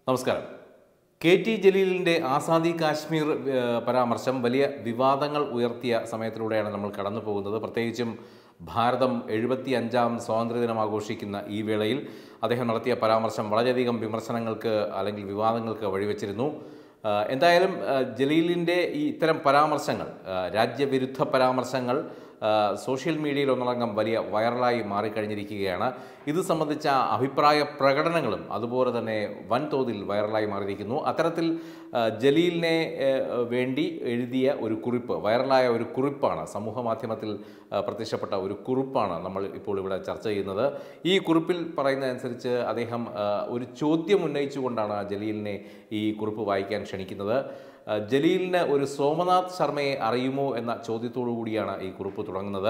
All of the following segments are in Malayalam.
നമസ്കാരം കെ ടി ജലീലിൻ്റെ ആസാദി കാശ്മീർ ഏഹ്, പരാമർശം വലിയ വിവാദങ്ങൾ ഉയർത്തിയ സമയത്തിലൂടെയാണ് നമ്മൾ കടന്നു പോകുന്നത് പ്രത്യേകിച്ചും ഭാരതം എഴുപത്തി അഞ്ചാം സ്വാതന്ത്ര്യദിനം ആഘോഷിക്കുന്ന ഈ വേളയിൽ അദ്ദേഹം നടത്തിയ പരാമർശം വളരെയധികം വിമർശനങ്ങൾക്ക് അല്ലെങ്കിൽ വിവാദങ്ങൾക്ക് വഴിവെച്ചിരുന്നു ആഹ്, എന്തായാലും ആഹ്, ജലീലിൻ്റെ ഈ ഇത്തരം പരാമർശങ്ങൾ ആഹ്, രാജ്യവിരുദ്ധ പരാമർശങ്ങൾ ആഹ്, സോഷ്യൽ മീഡിയയിൽ ഒന്നടങ്കം വലിയ വൈറലായി മാറിക്കഴിഞ്ഞിരിക്കുകയാണ് ഇത് സംബന്ധിച്ച അഭിപ്രായ പ്രകടനങ്ങളും അതുപോലെ തന്നെ വൻതോതിൽ വൈറലായി മാറിയിരിക്കുന്നു അത്തരത്തിൽ ആഹ്, ജലീലിനെ ആഹ്, വേണ്ടി എഴുതിയ ഒരു കുറിപ്പ് വൈറലായ ഒരു കുറിപ്പാണ് സമൂഹ മാധ്യമത്തിൽ ആഹ്, പ്രത്യക്ഷപ്പെട്ട ഒരു കുറിപ്പാണ് നമ്മൾ ഇപ്പോൾ ഇവിടെ ചർച്ച ചെയ്യുന്നത് ഈ കുറിപ്പിൽ പറയുന്നതനുസരിച്ച് അദ്ദേഹം ആഹ്, ഒരു ചോദ്യം ഉന്നയിച്ചുകൊണ്ടാണ് ജലീലിനെ ഈ കുറിപ്പ് വായിക്കാൻ ക്ഷണിക്കുന്നത് ആഹ്, ജലീലിന് ഒരു സോമനാഥ് ശർമ്മയെ അറിയുമോ എന്ന ചോദ്യത്തോടു കൂടിയാണ് ഈ കുറിപ്പ് തുടങ്ങുന്നത്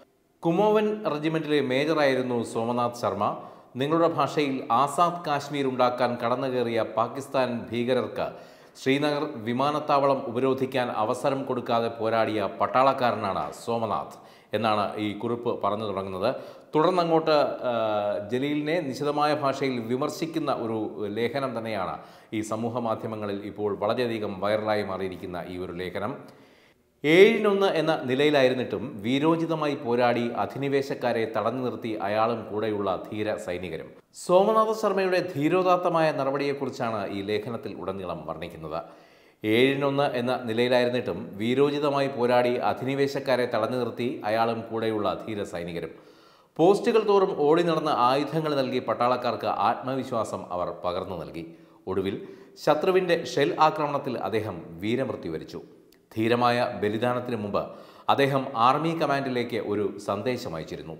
കുമോവൻ റെജിമെന്റിലെ മേജറായിരുന്നു സോമനാഥ് ശർമ്മ നിങ്ങളുടെ ഭാഷയിൽ ആസാദ് കാശ്മീർ ഉണ്ടാക്കാൻ കടന്നു കയറിയ പാകിസ്ഥാൻ ഭീകരർക്ക് ശ്രീനഗർ വിമാനത്താവളം ഉപരോധിക്കാൻ അവസരം കൊടുക്കാതെ പോരാടിയ പട്ടാളക്കാരനാണ് സോമനാഥ് എന്നാണ് ഈ കുറിപ്പ് പറഞ്ഞു തുടങ്ങുന്നത് തുടർന്നങ്ങോട്ട് ആ, ജലീലിനെ നിശിതമായ ഭാഷയിൽ വിമർശിക്കുന്ന ഒരു ലേഖനം തന്നെയാണ് ഈ സമൂഹ മാധ്യമങ്ങളിൽ ഇപ്പോൾ വളരെയധികം വൈറലായി മാറിയിരിക്കുന്ന ഈ ഒരു ലേഖനം ഏഴിനൊന്ന് എന്ന നിലയിലായിരുന്നിട്ടും വീരോചിതമായി പോരാടി അധിനിവേശക്കാരെ തടഞ്ഞു നിർത്തി അയാളും കൂടെയുള്ള ധീര സൈനികരും സോമനാഥ ശർമ്മയുടെ ധീരോദാത്തമായ നടപടിയെക്കുറിച്ചാണ് ഈ ലേഖനത്തിൽ ഉടനീളം വർണ്ണിക്കുന്നത് ഏഴിനൊന്ന് എന്ന നിലയിലായിരുന്നിട്ടും വീരോചിതമായി പോരാടി അധിനിവേശക്കാരെ തടഞ്ഞു നിർത്തി അയാളും കൂടെയുള്ള ധീര സൈനികരും പോസ്റ്റുകൾ തോറും ഓടി നടന്ന് ആയുധങ്ങൾ നൽകി പട്ടാളക്കാർക്ക് ആത്മവിശ്വാസം അവർ പകർന്നു നൽകി ഒടുവിൽ ശത്രുവിൻ്റെ ഷെൽ ആക്രമണത്തിൽ അദ്ദേഹം വീരമൃത്യു വരിച്ചു ധീരമായ ബലിദാനത്തിന് മുമ്പ് അദ്ദേഹം ആർമി കമാൻഡിലേക്ക് ഒരു സന്ദേശം അയച്ചിരുന്നു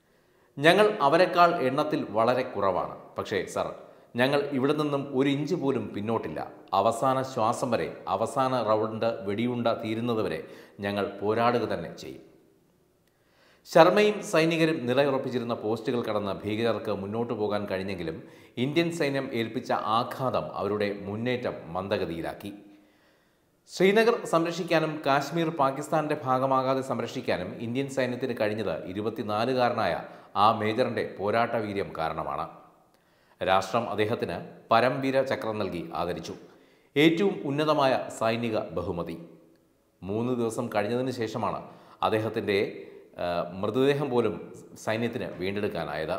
ഞങ്ങൾ അവരെക്കാൾ എണ്ണത്തിൽ വളരെ കുറവാണ് പക്ഷേ സർ ഞങ്ങൾ ഇവിടെ നിന്നും ഒരു ഇഞ്ച് പോലും പിന്നോട്ടില്ല അവസാന ശ്വാസം വരെ അവസാന റൗണ്ട് വെടിയുണ്ട തീരുന്നതുവരെ ഞങ്ങൾ പോരാടുക തന്നെ ചെയ്യും ശർമ്മയും സൈനികരും നിലയുറപ്പിച്ചിരുന്ന പോസ്റ്റുകൾ കടന്ന് ഭീകരർക്ക് മുന്നോട്ടു പോകാൻ കഴിഞ്ഞെങ്കിലും ഇന്ത്യൻ സൈന്യം ഏൽപ്പിച്ച ആഘാതം അവരുടെ മുന്നേറ്റം മന്ദഗതിയിലാക്കി ശ്രീനഗർ സംരക്ഷിക്കാനും കാശ്മീർ പാകിസ്ഥാന്റെ ഭാഗമാകാതെ സംരക്ഷിക്കാനും ഇന്ത്യൻ സൈന്യത്തിന് കഴിഞ്ഞത് ഇരുപത്തിനാലുകാരനായ ആ മേജറിന്റെ പോരാട്ട വീര്യം കാരണമാണ് രാഷ്ട്രം അദ്ദേഹത്തിന് പരംവീര ചക്രം നൽകി ആദരിച്ചു ഏറ്റവും ഉന്നതമായ സൈനിക ബഹുമതി മൂന്ന് ദിവസം കഴിഞ്ഞതിന് ശേഷമാണ് അദ്ദേഹത്തിൻ്റെ ആ, മൃതദേഹം പോലും സൈന്യത്തിന് വീണ്ടെടുക്കാനായത്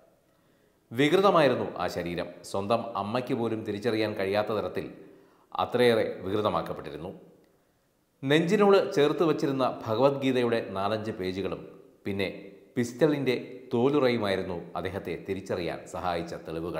വികൃതമായിരുന്നു ആ ശരീരം സ്വന്തം അമ്മയ്ക്ക് പോലും തിരിച്ചറിയാൻ കഴിയാത്ത തരത്തിൽ അത്രയേറെ വികൃതമാക്കപ്പെട്ടിരുന്നു നെഞ്ചിനോട് ചേർത്ത് വച്ചിരുന്ന ഭഗവത്ഗീതയുടെ നാലഞ്ച് പേജുകളും പിന്നെ പിസ്റ്റളിൻ്റെ തോലുറയുമായിരുന്നു അദ്ദേഹത്തെ തിരിച്ചറിയാൻ സഹായിച്ച തെളിവുകൾ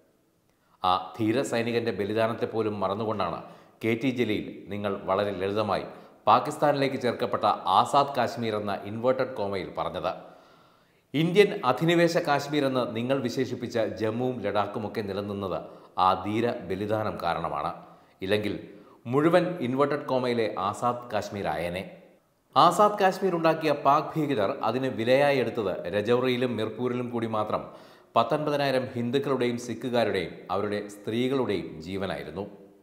ആ ധീര സൈനികന്റെ ബലിദാനത്തെ പോലും മറന്നുകൊണ്ടാണ് കെ ടി ജലീൽ നിങ്ങൾ വളരെ ലളിതമായി പാകിസ്ഥാനിലേക്ക് ചേർക്കപ്പെട്ട ആസാദ് കാശ്മീർ എന്ന ഇൻവേർട്ടഡ് കോമയിൽ പറഞ്ഞത് ഇന്ത്യൻ അധിനിവേശ കാശ്മീർ എന്ന് നിങ്ങൾ വിശേഷിപ്പിച്ച ജമ്മുവും ലഡാക്കുമൊക്കെ നിലനിന്നത് ആ ധീര ബലിദാനം കാരണമാണ് ഇല്ലെങ്കിൽ മുഴുവൻ ഇൻവേർട്ടഡ് കോമയിലെ ആസാദ് കാശ്മീർ ആയേനെ ആസാദ് കാശ്മീർ ഉണ്ടാക്കിയ പാക് ഭീകരർ അതിന് വിലയായി എടുത്തത് രജൌറിയിലും മിർപൂരിലും കൂടി മാത്രം പത്തൊൻപതിനായിരം ഹിന്ദുക്കളുടെയും സിഖുകാരുടെയും അവരുടെ സ്ത്രീകളുടെയും ജീവനായിരുന്നു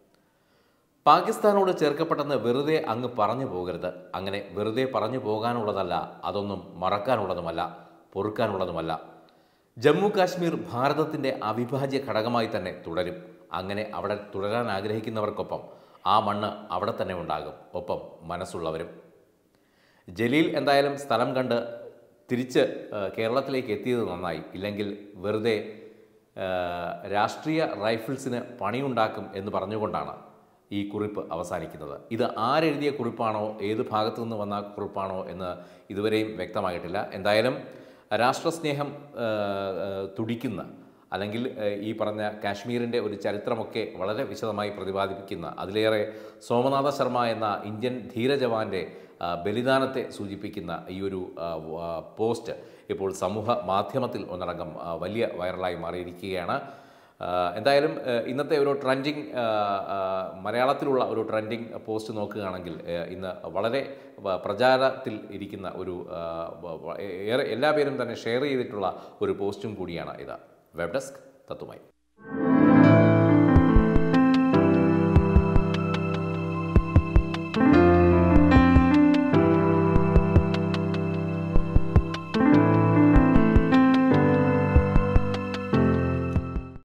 പാകിസ്ഥാനോട് ചേർക്കപ്പെട്ടെന്ന് വെറുതെ അങ്ങ് പറഞ്ഞു പോകരുത് അങ്ങനെ വെറുതെ പറഞ്ഞു പോകാനുള്ളതല്ല അതൊന്നും മറക്കാനുള്ളതുമല്ല പൊറുക്കാനുള്ളതുമല്ല ജമ്മു കാശ്മീർ ഭാരതത്തിൻ്റെ അവിഭാജ്യ ഘടകമായി തന്നെ തുടരും അങ്ങനെ അവിടെ തുടരാൻ ആഗ്രഹിക്കുന്നവർക്കൊപ്പം ആ മണ്ണ് അവിടെ തന്നെ ഉണ്ടാകും ഒപ്പം മനസ്സുള്ളവരും ജലീൽ എന്തായാലും സ്ഥലം കണ്ട് തിരിച്ച് ആ, കേരളത്തിലേക്ക് എത്തിയത് നന്നായി ഇല്ലെങ്കിൽ വെറുതെ ആ, രാഷ്ട്രീയ റൈഫിൾസിന് പണിയുണ്ടാക്കും എന്ന് പറഞ്ഞുകൊണ്ടാണ് ഈ കുറിപ്പ് അവസാനിക്കുന്നത് ഇത് ആരെഴുതിയ കുറിപ്പാണോ ഏത് ഭാഗത്തു നിന്ന് വന്ന കുറിപ്പാണോ എന്ന് ഇതുവരെയും വ്യക്തമായിട്ടില്ല എന്തായാലും രാഷ്ട്രസ്നേഹം ആ, ആ, തുടിക്കുന്ന അല്ലെങ്കിൽ ആ, ഈ പറഞ്ഞ കാശ്മീരിൻ്റെ ഒരു ചരിത്രമൊക്കെ വളരെ വിശദമായി പ്രതിപാദിപ്പിക്കുന്ന അതിലേറെ സോമനാഥ ശർമ്മ എന്ന ഇന്ത്യൻ ധീരജവാന്റെ ആ, ബലിദാനത്തെ സൂചിപ്പിക്കുന്ന ഈ ഒരു ആ, വ- പോസ്റ്റ് ഇപ്പോൾ സമൂഹ മാധ്യമത്തിൽ ഒന്നടങ്കം ആ, വലിയ വൈറലായി മാറിയിരിക്കുകയാണ് ആ, എന്തായാലും ആ, ഇന്നത്തെ ഒരു ട്രെൻഡിങ് മലയാളത്തിലുള്ള ഒരു ട്രെൻഡിങ് പോസ്റ്റ് നോക്കുകയാണെങ്കിൽ ആ, ഇന്ന് വളരെ വ- പ്രചാരത്തിൽ ഇരിക്കുന്ന ഒരു ആ, വ- വ- ഏറെ എല്ലാ പേരും തന്നെ ഷെയർ ചെയ്തിട്ടുള്ള ഒരു പോസ്റ്റും കൂടിയാണ് ഇത് വെബ് ഡെസ്ക് തത്തുമായി